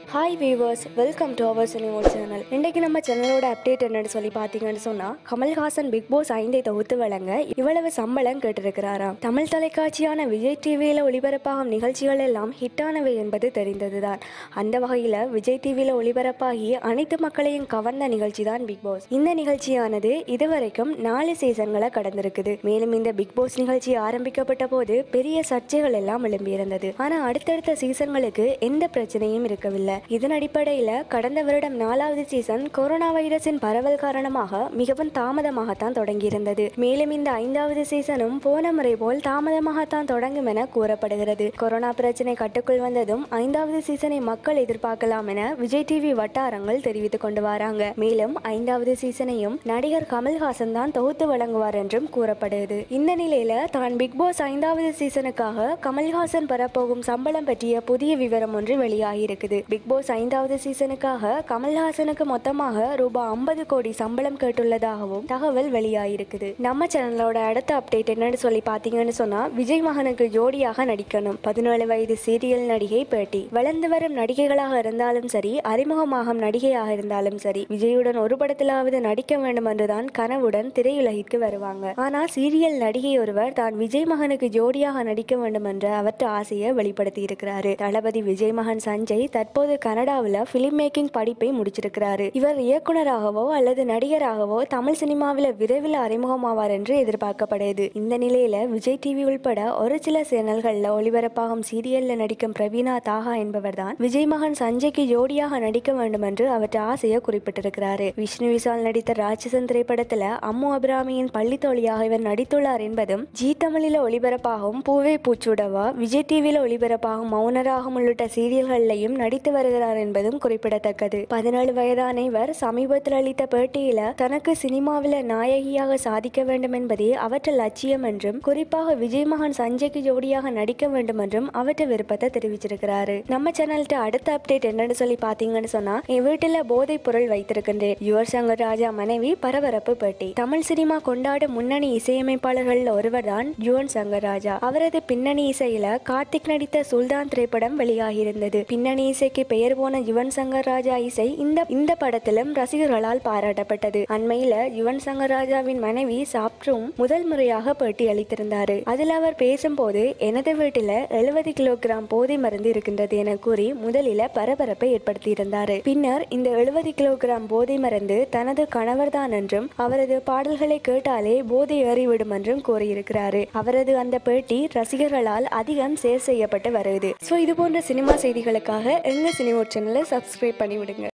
hi viewers welcome to our சினிமோட் channel இன்றைக்கு நம்ம சேனலோட அப்டேட் என்னன்னு சொல்லி பார்த்தீங்கன்னு சொன்னால் கமல்ஹாசன் பிக் பாஸ் ஐந்தை தொகுத்து வழங்க இவ்வளவு சம்பளம் கேட்டிருக்கிறாராம் தமிழ் தொலைக்காட்சியான விஜய் டிவியில் ஒளிபரப்பாகும் நிகழ்ச்சிகள் எல்லாம் ஹிட்டானவை என்பது தெரிந்ததுதான் அந்த வகையில் விஜய் டிவியில் ஒளிபரப்பாகி அனைத்து மக்களையும் கவர்ந்த நிகழ்ச்சி தான் பிக் பாஸ் இந்த நிகழ்ச்சியானது இதுவரைக்கும் நாலு சீசன்களை கடந்திருக்குது மேலும் இந்த பிக் பாஸ் நிகழ்ச்சி ஆரம்பிக்கப்பட்ட போது பெரிய சர்ச்சைகள் எல்லாம் எழும்பியிருந்தது ஆனால் அடுத்தடுத்த சீசன்களுக்கு எந்த பிரச்சனையும் இருக்கவில்லை இதன் அடிப்படையில் கடந்த வருடம் நாலாவது சீசன் கொரோனா வைரஸின் பரவல் காரணமாக மிகவும் தாமதமாகத்தான் தொடங்கியிருந்தது மேலும் இந்த ஐந்தாவது சீசனும் போன முறை போல் தாமதமாகத்தான் தொடங்கும் என கூறப்படுகிறது கொரோனா பிரச்சனை கட்டுக்குள் வந்ததும் ஐந்தாவது சீசனை மக்கள் எதிர்பார்க்கலாம் என விஜய் டிவி வட்டாரங்கள் தெரிவித்துக் கொண்டு வராங்க மேலும் ஐந்தாவது சீசனையும் நடிகர் கமல்ஹாசன் தான் தொகுத்து வழங்குவார் என்றும் கூறப்படுது இந்த நிலையில தான் பிக் பாஸ் ஐந்தாவது சீசனுக்காக கமல்ஹாசன் பெறப்போகும் சம்பளம் பற்றிய புதிய விவரம் ஒன்று வெளியாகியிருக்குது பிக் பாஸ் ஐந்தாவது சீசனுக்காக கமல்ஹாசனுக்கு மொத்தமாக ரூபாய் ஐம்பது கோடி சம்பளம் கேட்டுள்ளதாகவும் தகவல் வெளியாகிருக்குது நம்ம சேனலோட அடுத்த அப்டேட் என்னன்னு சொல்லி பார்த்தீங்கன்னு சொன்னா விஜய் மகனுக்கு ஜோடியாக நடிக்கணும் பதினேழு வயது சீரியல் நடிகை பேட்டி வளர்ந்து வரும் நடிகைகளாக இருந்தாலும் சரி அறிமுகமாகும் நடிகையாக இருந்தாலும் சரி விஜயுடன் ஒரு படத்திலாவது நடிக்க வேண்டும் என்றுதான் கனவுடன் திரையுலகிற்கு வருவாங்க ஆனால் சீரியல் நடிகை ஒருவர் தான் விஜய் மகனுக்கு ஜோடியாக நடிக்க வேண்டும் என்ற அவற்ற ஆசையை வெளிப்படுத்தி இருக்கிறாரு தளபதி விஜய் மகன் சஞ்சய் தற்போது கனடாவில் பிலிம் மேக்கிங் படிப்பை முடிச்சிருக்கிறாரு இவர் இயக்குனராகவோ அல்லது நடிகராகவோ தமிழ் சினிமாவில் விரைவில் அறிமுகமாவார் என்று எதிர்பார்க்கப்படுது இந்த நிலையில விஜய் டிவி உள்பட ஒரு சில சேனல்களில் ஒளிபரப்பாகும் சீரியல்ல நடிக்கும் பிரவீனா தாகா என்பவர் தான் விஜய் மகன் சஞ்சய்க்கு ஜோடியாக நடிக்க வேண்டும் என்று அவற்றை ஆசையை குறிப்பிட்டிருக்கிறாரு விஷ்ணு விஷால் நடித்த ராட்சசன் திரைப்படத்துல அம்மு அபிராமியின் பள்ளித்தோழியாக இவர் நடித்துள்ளார் என்பதும் ஜி தமிழில் ஒளிபரப்பாகும் பூவே பூச்சுடவா விஜய் டிவியில் ஒளிபரப்பாகும் மௌனராகம் உள்ளிட்ட சீரியல்கள்லையும் நடித்து வருகிறார் என்பதும் குறிப்பிடத்தக்கது பதினேழு வயதான இவர் சமீபத்தில் அளித்த பேட்டியில தனக்கு சினிமாவில் நாயகியாக சாதிக்க வேண்டும் என்பதே அவற்ற லட்சியம் என்றும் குறிப்பாக விஜய் மகன் சஞ்சய்க்கு ஜோடியாக நடிக்க வேண்டும் என்றும் அவற்ற விருப்பத்தை தெரிவிச்சிருக்கிறாரு நம்ம சேனல்கிட்ட அடுத்த அப்டேட் என்னன்னு சொல்லி பார்த்தீங்கன்னு சொன்னா என் வீட்டில் போதைப் பொருள் வைத்திருக்கின்றேன் யுவர் சங்கர் ராஜா மனைவி பரபரப்பு பேட்டி தமிழ் சினிமா கொண்டாடும் முன்னணி இசையமைப்பாளர்கள் ஒருவர் தான் யுவன் சங்கர் ராஜா அவரது பின்னணி இசையில கார்த்திக் நடித்த சுல்தான் திரைப்படம் வெளியாகியிருந்தது பின்னணி இசைக்கு பெயர் போன யுவன் சங்கர் ராஜா இசை இந்த இந்த படத்திலும் ரசிகர்களால் பாராட்டப்பட்டது அண்மையில யுவன் சங்கர் ராஜாவின் மனைவி சாப்ட்ரும் முதல் முறையாக பேட்டி அளித்திருந்தாரு அதில் அவர் பேசும்போது எனது வீட்டில் எழுபது கிலோகிராம் போதை மருந்து இருக்கின்றது என கூறி முதலில பரபரப்பை ஏற்படுத்தியிருந்தாரு பின்னர் இந்த எழுபது கிலோகிராம் போதை மருந்து தனது கணவர்தான் என்றும் அவரது பாடல்களை கேட்டாலே போதை ஏறிவிடும் என்றும் கூறியிருக்கிறாரு அவரது அந்த பேட்டி ரசிகர்களால் அதிகம் ஷேர் செய்யப்பட்டு வருது ஸோ இது போன்ற சினிமா செய்திகளுக்காக எங்க சினிமா சேனலை சப்ஸ்கிரைப் பண்ணி விடுங்க